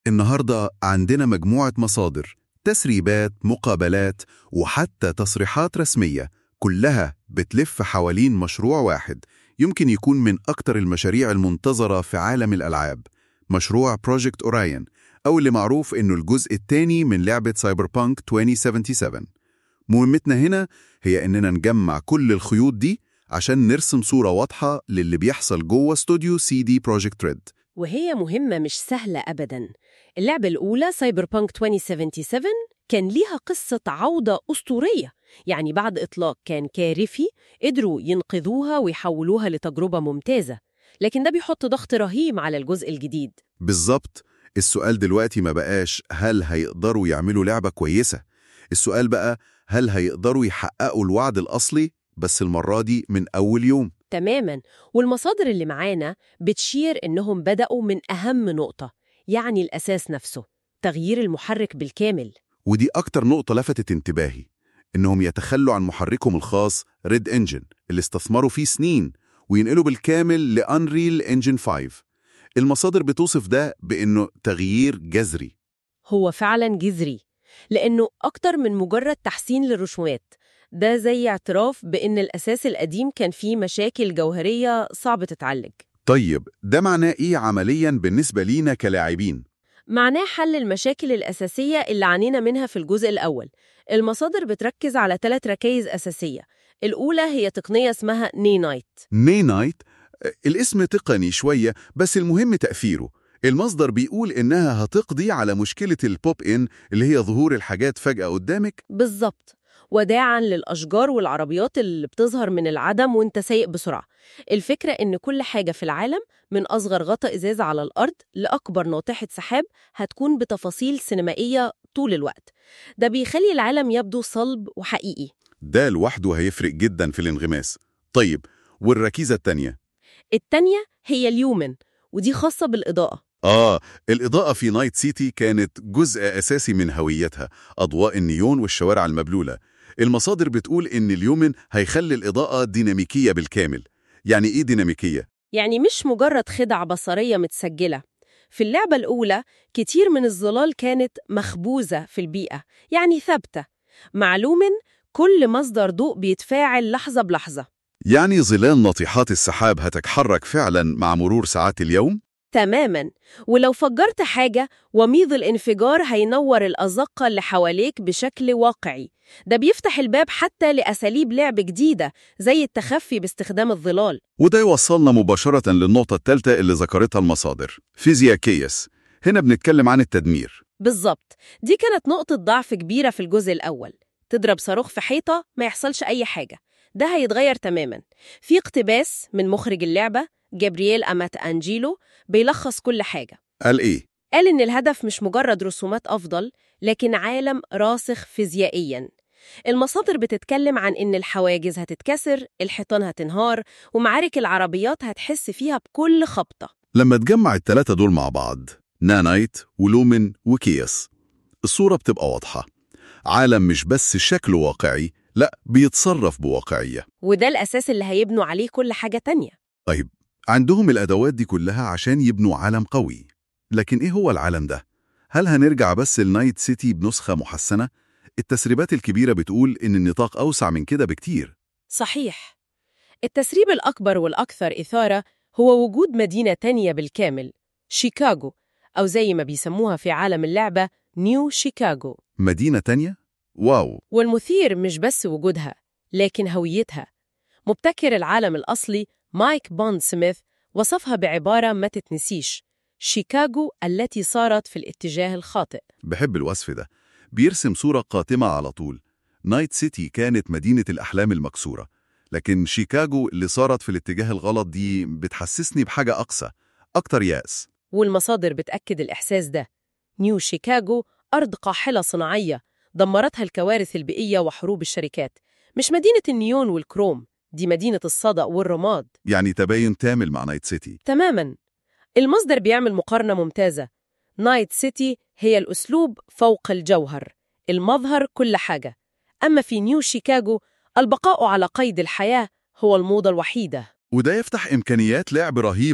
النهاردة عندنا مجموعة مصادر تسريبات مقابلات وحتى تصريحات رسمية كلها بتلف حوالين مشروع واحد يمكن يكون من أكتر المشاريع المنتظرة في عالم الألعاب مشروع بروجكت أوراين أو اللي معروف إنه الجزء الثاني من لعبة سايبر بانك 2077 مهمتنا هنا هي إننا نجمع كل الخيوط دي عشان نرسم صورة واضحة للي بيحصل جوه استوديو سي دي بروجكت ريد وهي مهمة مش سهلة أبداً اللعبة الأولى سايبر بانك 2077 كان ليها قصة عودة أسطورية يعني بعد إطلاق كان كارثي قدروا ينقذوها ويحولوها لتجربة ممتازة لكن ده بيحط ضغط رهيب على الجزء الجديد بالظبط السؤال دلوقتي ما بقاش هل هيقدروا يعملوا لعبة كويسة السؤال بقى هل هيقدروا يحققوا الوعد الأصلي بس المرة دي من أول يوم تماماً والمصادر اللي معانا بتشير إنهم بدأوا من أهم نقطة يعني الأساس نفسه تغيير المحرك بالكامل ودي أكتر نقطة لفتت انتباهي إنهم يتخلوا عن محركهم الخاص ريد انجن اللي استثمروا فيه سنين وينقلوا بالكامل لأنريل انجن 5 المصادر بتوصف ده بإنه تغيير جذري هو فعلا جذري لأنه أكتر من مجرد تحسين للرسومات ده زي اعتراف بأن الأساس القديم كان فيه مشاكل جوهرية صعب تتعالج طيب ده معناه إيه عملياً بالنسبة لينا كلاعبين؟ معناه حل المشاكل الأساسية اللي عانينا منها في الجزء الأول المصادر بتركز على ثلاث ركائز أساسية الأولى هي تقنية اسمها ني نايت ني نايت الاسم تقني شوية بس المهم تأثيره المصدر بيقول إنها هتقضي على مشكلة البوب إن اللي هي ظهور الحاجات فجأة قدامك بالظبط وداعا للأشجار والعربيات اللي بتظهر من العدم وانت سايق بسرعة الفكرة إن كل حاجة في العالم من أصغر غطاء إزاز على الأرض لأكبر ناطحة سحاب هتكون بتفاصيل سينمائية طول الوقت ده بيخلي العالم يبدو صلب وحقيقي ده لوحده هيفرق جدا في الانغماس طيب والركيزة التانية التانية هي اليومن ودي خاصة بالإضاءة آه الإضاءة في نايت سيتي كانت جزء أساسي من هويتها أضواء النيون والشوارع المبلولة المصادر بتقول إن اليومن هيخلي الإضاءة ديناميكية بالكامل يعني إيه ديناميكية؟ يعني مش مجرد خدع بصرية متسجلة في اللعبة الأولى كتير من الظلال كانت مخبوزة في البيئة يعني ثابتة معلوم كل مصدر ضوء بيتفاعل لحظة بلحظة يعني ظلال ناطحات السحاب هتتحرك فعلا مع مرور ساعات اليوم؟ تماما ولو فجرت حاجة وميض الانفجار هينور الأزقة اللي حواليك بشكل واقعي ده بيفتح الباب حتى لأساليب لعب جديدة زي التخفي باستخدام الظلال وده يوصلنا مباشرة للنقطة الثالثة اللي ذكرتها المصادر فيزياء كيس هنا بنتكلم عن التدمير بالظبط دي كانت نقطة ضعف كبيرة في الجزء الأول تضرب صاروخ في حيطة ما يحصلش أي حاجة ده هيتغير تماما في اقتباس من مخرج اللعبة جابرييل أمات أنجيلو بيلخص كل حاجة قال إيه؟ قال إن الهدف مش مجرد رسومات أفضل لكن عالم راسخ فيزيائياً المصادر بتتكلم عن إن الحواجز هتتكسر الحيطان هتنهار ومعارك العربيات هتحس فيها بكل خبطة لما تجمع التلاتة دول مع بعض نانايت ولومن وكياس الصورة بتبقى واضحة عالم مش بس شكله واقعي لا بيتصرف بواقعية وده الأساس اللي هيبنوا عليه كل حاجة تانية طيب عندهم الأدوات دي كلها عشان يبنوا عالم قوي لكن إيه هو العالم ده؟ هل هنرجع بس لنايت سيتي بنسخة محسنة؟ التسريبات الكبيرة بتقول إن النطاق أوسع من كده بكتير صحيح التسريب الأكبر والأكثر إثارة هو وجود مدينة تانية بالكامل شيكاغو أو زي ما بيسموها في عالم اللعبة نيو شيكاغو مدينة تانية؟ واو والمثير مش بس وجودها لكن هويتها مبتكر العالم الأصلي مايك بوند سميث وصفها بعبارة ما تتنسيش شيكاغو التي صارت في الاتجاه الخاطئ بحب الوصف ده بيرسم صورة قاتمة على طول نايت سيتي كانت مدينة الأحلام المكسورة لكن شيكاغو اللي صارت في الاتجاه الغلط دي بتحسسني بحاجة أقسى أكتر يأس والمصادر بتأكد الإحساس ده نيو شيكاغو أرض قاحلة صناعية دمرتها الكوارث البيئية وحروب الشركات مش مدينة النيون والكروم دي مدينة الصدأ والرماد يعني تباين تامل مع نايت سيتي تماما المصدر بيعمل مقارنة ممتازة نايت سيتي هي الأسلوب فوق الجوهر المظهر كل حاجة أما في نيو شيكاغو البقاء على قيد الحياة هو الموضة الوحيدة وده يفتح إمكانيات لعب رهيبة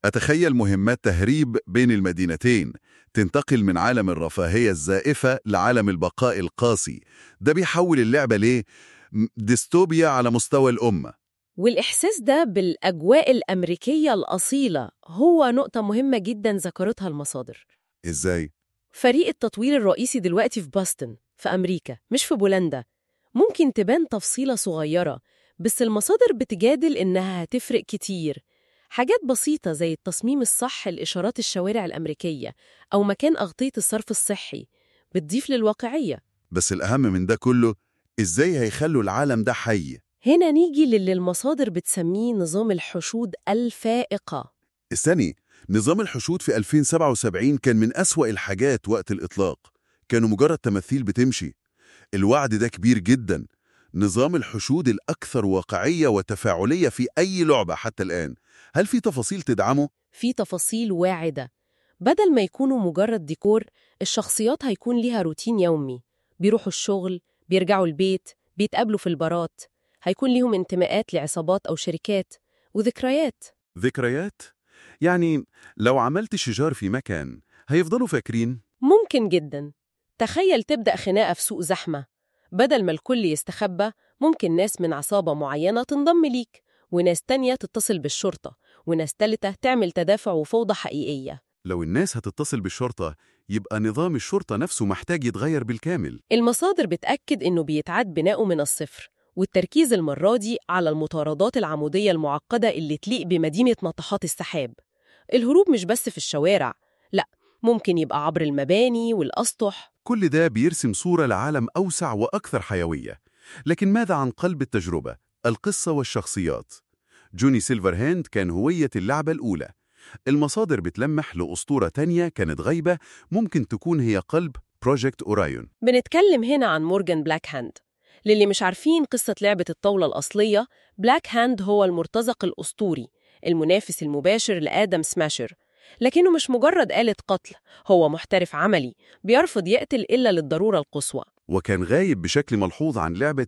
أتخيل مهمات تهريب بين المدينتين تنتقل من عالم الرفاهية الزائفة لعالم البقاء القاسي ده بيحول اللعبة ليه؟ م- ديستوبيا على مستوى الأمة والإحساس ده بالأجواء الأمريكية الأصيلة هو نقطة مهمة جدا ذكرتها المصادر إزاي؟ فريق التطوير الرئيسي دلوقتي في باستن في أمريكا مش في بولندا ممكن تبان تفصيلة صغيرة بس المصادر بتجادل إنها هتفرق كتير حاجات بسيطة زي التصميم الصح لإشارات الشوارع الأمريكية أو مكان أغطية الصرف الصحي بتضيف للواقعية بس الأهم من ده كله إزاي هيخلوا العالم ده حي؟ هنا نيجي للي المصادر بتسميه نظام الحشود الفائقة استني نظام الحشود في 2077 كان من أسوأ الحاجات وقت الإطلاق كانوا مجرد تماثيل بتمشي الوعد ده كبير جدا نظام الحشود الأكثر واقعية وتفاعلية في أي لعبة حتى الآن هل في تفاصيل تدعمه؟ في تفاصيل واعدة بدل ما يكونوا مجرد ديكور الشخصيات هيكون ليها روتين يومي بيروحوا الشغل بيرجعوا البيت بيتقابلوا في البارات هيكون ليهم انتماءات لعصابات أو شركات وذكريات ذكريات؟ يعني لو عملت شجار في مكان هيفضلوا فاكرين ممكن جدا تخيل تبدأ خناقة في سوق زحمة بدل ما الكل يستخبى ممكن ناس من عصابة معينة تنضم ليك وناس تانية تتصل بالشرطة وناس تالتة تعمل تدافع وفوضى حقيقية لو الناس هتتصل بالشرطة يبقى نظام الشرطة نفسه محتاج يتغير بالكامل المصادر بتأكد إنه بيتعاد بناؤه من الصفر والتركيز المرة دي على المطاردات العمودية المعقدة اللي تليق بمدينة ناطحات السحاب الهروب مش بس في الشوارع لأ ممكن يبقى عبر المباني والأسطح كل ده بيرسم صورة لعالم أوسع وأكثر حيوية لكن ماذا عن قلب التجربة؟ القصة والشخصيات جوني سيلفر هاند كان هوية اللعبة الأولى المصادر بتلمح لأسطورة تانية كانت غايبة ممكن تكون هي قلب بروجكت أورايون بنتكلم هنا عن مورجان بلاك هاند للي مش عارفين قصة لعبة الطاولة الأصلية بلاك هاند هو المرتزق الأسطوري المنافس المباشر لآدم سماشر لكنه مش مجرد آلة قتل هو محترف عملي بيرفض يقتل إلا للضرورة القصوى وكان غايب بشكل ملحوظ عن لعبة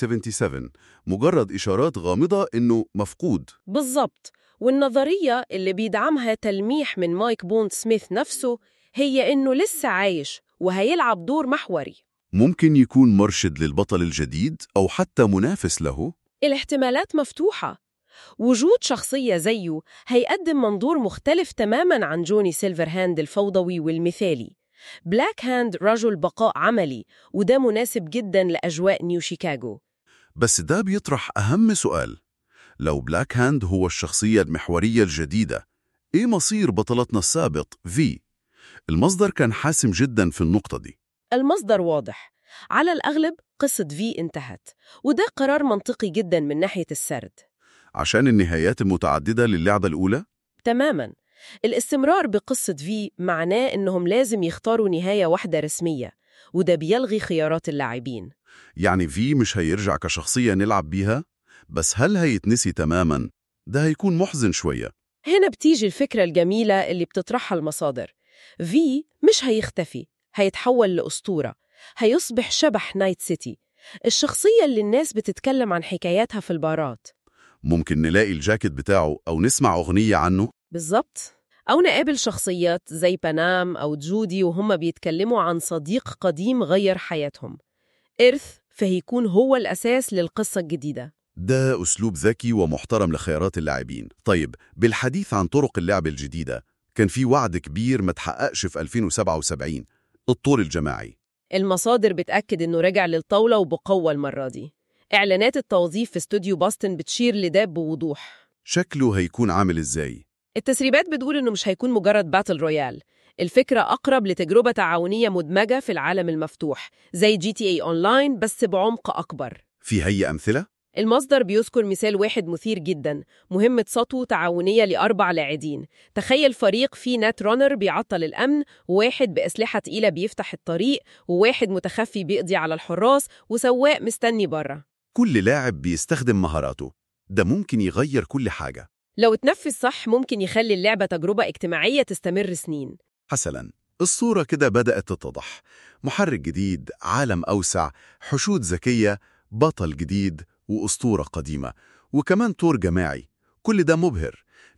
2077 مجرد إشارات غامضة إنه مفقود بالظبط والنظرية اللي بيدعمها تلميح من مايك بوند سميث نفسه هي إنه لسه عايش وهيلعب دور محوري ممكن يكون مرشد للبطل الجديد أو حتى منافس له الاحتمالات مفتوحة وجود شخصية زيه هيقدم منظور مختلف تماماً عن جوني سيلفر هاند الفوضوي والمثالي بلاك هاند رجل بقاء عملي وده مناسب جداً لأجواء نيو شيكاغو بس ده بيطرح أهم سؤال لو بلاك هاند هو الشخصية المحورية الجديدة إيه مصير بطلتنا السابق في؟ المصدر كان حاسم جدا في النقطة دي المصدر واضح على الأغلب قصة في انتهت وده قرار منطقي جداً من ناحية السرد عشان النهايات المتعددة للعبة الأولى تماماً الاستمرار بقصة في معناه إنهم لازم يختاروا نهاية واحدة رسمية وده بيلغي خيارات اللاعبين يعني في مش هيرجع كشخصية نلعب بيها بس هل هيتنسي تماما؟ ده هيكون محزن شوية هنا بتيجي الفكرة الجميلة اللي بتطرحها المصادر في مش هيختفي هيتحول لأسطورة هيصبح شبح نايت سيتي الشخصية اللي الناس بتتكلم عن حكاياتها في البارات ممكن نلاقي الجاكيت بتاعه أو نسمع أغنية عنه بالظبط أو نقابل شخصيات زي بانام أو جودي وهم بيتكلموا عن صديق قديم غير حياتهم إرث فهيكون هو الأساس للقصة الجديدة ده أسلوب ذكي ومحترم لخيارات اللاعبين طيب بالحديث عن طرق اللعب الجديدة كان في وعد كبير ما تحققش في 2077 الطور الجماعي المصادر بتأكد إنه رجع للطاولة وبقوة المرة دي إعلانات التوظيف في استوديو باستن بتشير لده بوضوح شكله هيكون عامل إزاي؟ التسريبات بتقول إنه مش هيكون مجرد باتل رويال الفكرة أقرب لتجربة تعاونية مدمجة في العالم المفتوح زي جي تي اي أونلاين بس بعمق أكبر في هي أمثلة؟ المصدر بيذكر مثال واحد مثير جدا مهمة سطو تعاونية لأربع لاعبين تخيل فريق فيه نات رانر بيعطل الأمن وواحد بأسلحة تقيلة بيفتح الطريق وواحد متخفي بيقضي على الحراس وسواق مستني بره كل لاعب بيستخدم مهاراته ده ممكن يغير كل حاجة لو اتنفذ صح ممكن يخلي اللعبة تجربة اجتماعية تستمر سنين حسنا الصورة كده بدأت تتضح محرك جديد عالم أوسع حشود ذكية بطل جديد وأسطورة قديمة وكمان طور جماعي كل ده مبهر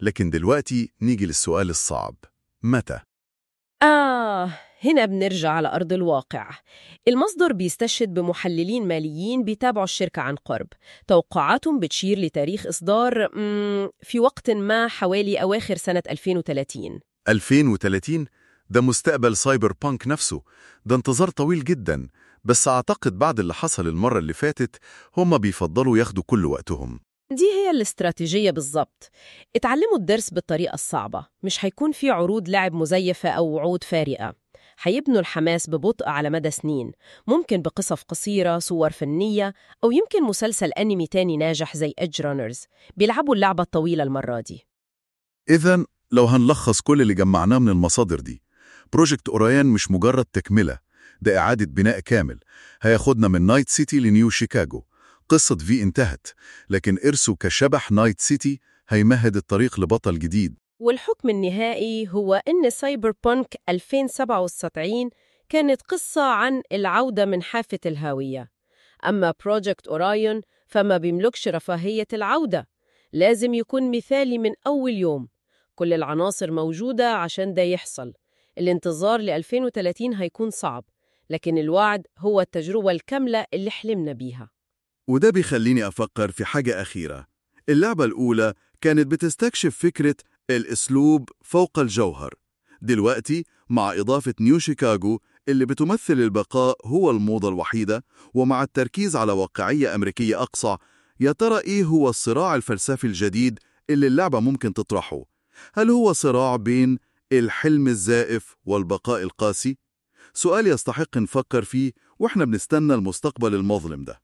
لكن دلوقتي نيجي للسؤال الصعب متى؟ آه هنا بنرجع على أرض الواقع المصدر بيستشهد بمحللين ماليين بيتابعوا الشركة عن قرب توقعاتهم بتشير لتاريخ إصدار مم، في وقت ما حوالي أواخر سنة 2030 2030 ده مستقبل سايبر بانك نفسه ده انتظار طويل جدا بس أعتقد بعد اللي حصل المرة اللي فاتت هم بيفضلوا ياخدوا كل وقتهم دي هي الاستراتيجية بالظبط اتعلموا الدرس بالطريقة الصعبة مش هيكون في عروض لعب مزيفة أو وعود فارقة هيبنوا الحماس ببطء على مدى سنين ممكن بقصص قصيرة صور فنية أو يمكن مسلسل أنمي تاني ناجح زي إدج رانرز بيلعبوا اللعبة الطويلة المرة دي إذا لو هنلخص كل اللي جمعناه من المصادر دي بروجكت أوريان مش مجرد تكملة ده إعادة بناء كامل هياخدنا من نايت سيتي لنيو شيكاغو قصة في انتهت لكن إرسو كشبح نايت سيتي هيمهد الطريق لبطل جديد والحكم النهائي هو إن سايبر بانك 2077 كانت قصة عن العودة من حافة الهاوية أما بروجكت أورايون فما بيملكش رفاهية العودة لازم يكون مثالي من أول يوم كل العناصر موجودة عشان ده يحصل الانتظار ل 2030 هيكون صعب لكن الوعد هو التجربة الكاملة اللي حلمنا بيها وده بيخليني أفكر في حاجة أخيرة اللعبة الأولى كانت بتستكشف فكرة الأسلوب فوق الجوهر دلوقتي مع إضافة نيو شيكاغو اللي بتمثل البقاء هو الموضة الوحيدة ومع التركيز على واقعية أمريكية أقصى يا ترى إيه هو الصراع الفلسفي الجديد اللي اللعبة ممكن تطرحه؟ هل هو صراع بين الحلم الزائف والبقاء القاسي؟ سؤال يستحق نفكر فيه وإحنا بنستنى المستقبل المظلم ده